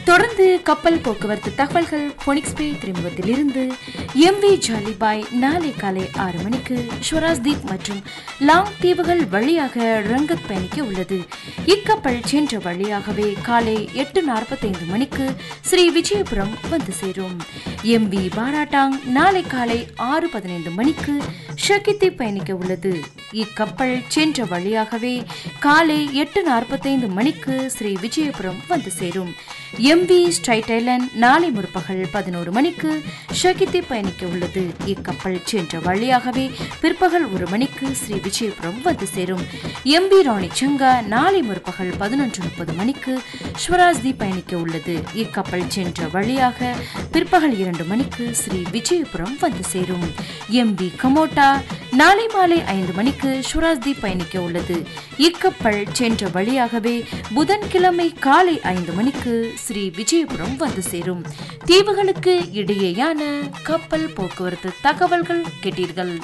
தொடர்ந்து கப்பல் போக்குவரத்து தகவல்கள் பொனிக்ஸ்பே துறைமுகத்திலிருந்து எம்வி ஜாலிபாய் நாளை காலை ஆறு மணிக்கு ஸ்வராஜ்தீப் மற்றும் லாங் தீவுகள் வழியாக ரங்கத் பயணிக்க உள்ளது இக்கப்பல் சென்ற வழியாகவே காலை எட்டு நாற்பத்தைந்து மணிக்கு ஸ்ரீ விஜயபுரம் வந்து சேரும் எம்வி பாராட்டாங் நாளை காலை ஆறு பதினைந்து மணிக்கு ஷகித்தி பயணிக்க உள்ளது இக்கப்பல் சென்ற வழியாகவே காலை எட்டு நாற்பத்தைந்து மணிக்கு ஸ்ரீ விஜயபுரம் வந்து சேரும் எம்வி ஸ்ட்ரைட் ஐலண்ட் நாளை முற்பகல் பதினோரு மணிக்கு ஷகித்தி பயணிக்க உள்ளது இக்கப்பல் சென்ற வழியாகவே பிற்பகல் ஒரு மணிக்கு ஸ்ரீ விஜயபுரம் வந்து சேரும் எம்பி ராணி சங்கா நாளை முற்பகல் பதினொன்று முப்பது மணிக்கு ஸ்வராஜ்தி பயணிக்க உள்ளது இக்கப்பல் சென்ற வழியாக பிற்பகல் இரண்டு மணிக்கு ஸ்ரீ விஜயபுரம் வந்து சேரும் எம்பி கமோட்டா நாளை மாலை ஐந்து மணிக்கு ஸ்வராஜ்தி பயணிக்க உள்ளது இக்கப்பல் சென்ற வழியாகவே புதன்கிழமை காலை ஐந்து மணிக்கு ஸ்ரீ விஜயபுரம் வந்து சேரும் தீவுகளுக்கு இடையேயான கப்பல் போக்குவரத்து தகவல்கள் கேட்டீர்கள்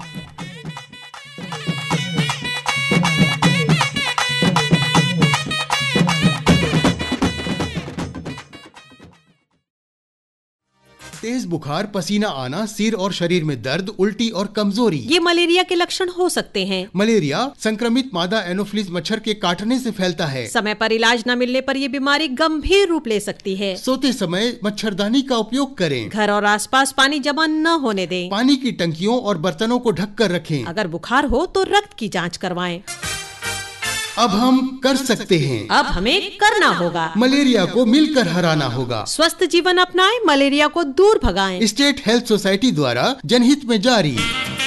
तेज बुखार पसीना आना सिर और शरीर में दर्द उल्टी और कमजोरी ये मलेरिया के लक्षण हो सकते हैं मलेरिया संक्रमित मादा एनोफिलिस मच्छर के काटने से फैलता है समय पर इलाज न मिलने पर ये बीमारी गंभीर रूप ले सकती है सोते समय मच्छरदानी का उपयोग करें घर और आसपास पानी जमा न होने दें पानी की टंकियों और बर्तनों को ढक कर रखें अगर बुखार हो तो रक्त की जांच करवाएं अब हम कर सकते हैं अब हमें करना होगा मलेरिया को मिलकर हराना होगा स्वस्थ जीवन अपनाएं मलेरिया को दूर भगाएं स्टेट हेल्थ सोसाइटी द्वारा जनहित में जारी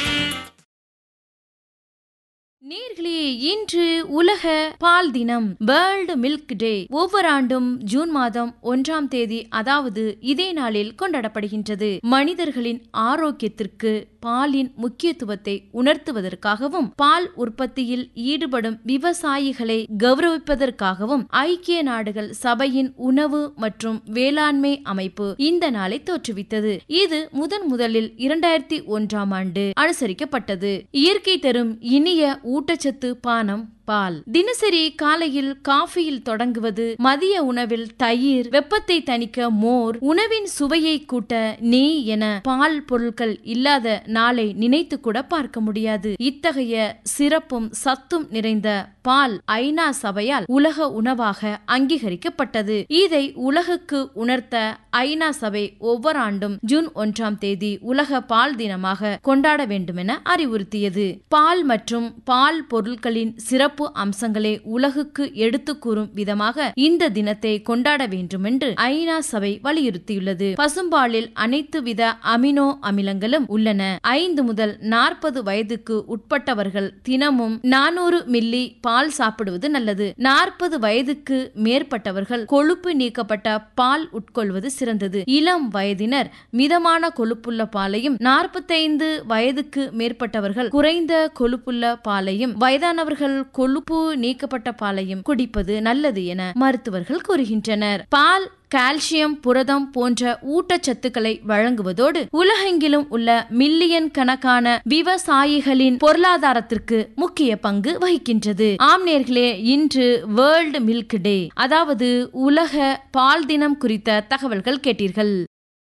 நேர்களே இன்று உலக பால் தினம் வேர்ல்டு மில்க் டே ஒவ்வொரு ஆண்டும் ஜூன் மாதம் ஒன்றாம் தேதி அதாவது இதே நாளில் கொண்டாடப்படுகின்றது மனிதர்களின் ஆரோக்கியத்திற்கு பாலின் முக்கியத்துவத்தை உணர்த்துவதற்காகவும் பால் உற்பத்தியில் ஈடுபடும் விவசாயிகளை கௌரவிப்பதற்காகவும் ஐக்கிய நாடுகள் சபையின் உணவு மற்றும் வேளாண்மை அமைப்பு இந்த நாளை தோற்றுவித்தது இது முதன் முதலில் இரண்டாயிரத்தி ஒன்றாம் ஆண்டு அனுசரிக்கப்பட்டது இயற்கை தரும் இனிய ஊட்டச்சத்து பானம் பால் தினசரி காலையில் காஃபியில் தொடங்குவது மதிய உணவில் தயிர் வெப்பத்தை தணிக்க மோர் உணவின் சுவையை கூட்ட நெய் என பால் பொருட்கள் இல்லாத நாளை நினைத்து கூட பார்க்க முடியாது இத்தகைய சிறப்பும் சத்தும் நிறைந்த பால் ஐநா சபையால் உலக உணவாக அங்கீகரிக்கப்பட்டது இதை உலகுக்கு உணர்த்த ஐநா சபை ஒவ்வொரு ஆண்டும் ஜூன் ஒன்றாம் தேதி உலக பால் தினமாக கொண்டாட வேண்டுமென அறிவுறுத்தியது பால் மற்றும் பால் பொருட்களின் சிறப்பு அம்சங்களை உலகுக்கு எடுத்து கூறும் விதமாக இந்த தினத்தை கொண்டாட வேண்டும் என்று ஐநா சபை வலியுறுத்தியுள்ளது பசும்பாலில் அனைத்து வித அமினோ அமிலங்களும் உள்ளன ஐந்து முதல் நாற்பது வயதுக்கு உட்பட்டவர்கள் தினமும் நானூறு மில்லி பால் சாப்பிடுவது நல்லது நாற்பது வயதுக்கு மேற்பட்டவர்கள் கொழுப்பு நீக்கப்பட்ட பால் உட்கொள்வது சிறந்தது இளம் வயதினர் மிதமான கொழுப்புள்ள பாலையும் நாற்பத்தைந்து வயதுக்கு மேற்பட்டவர்கள் குறைந்த கொழுப்புள்ள பாலையும் வயதானவர்கள் கொழுப்பு நீக்கப்பட்ட பாலையும் குடிப்பது நல்லது என மருத்துவர்கள் கூறுகின்றனர் பால் கால்சியம் புரதம் போன்ற ஊட்டச்சத்துக்களை வழங்குவதோடு உலகெங்கிலும் உள்ள மில்லியன் கணக்கான விவசாயிகளின் பொருளாதாரத்திற்கு முக்கிய பங்கு வகிக்கின்றது ஆம் நேர்களே இன்று வேர்ல்டு மில்க் டே அதாவது உலக பால் தினம் குறித்த தகவல்கள் கேட்டீர்கள்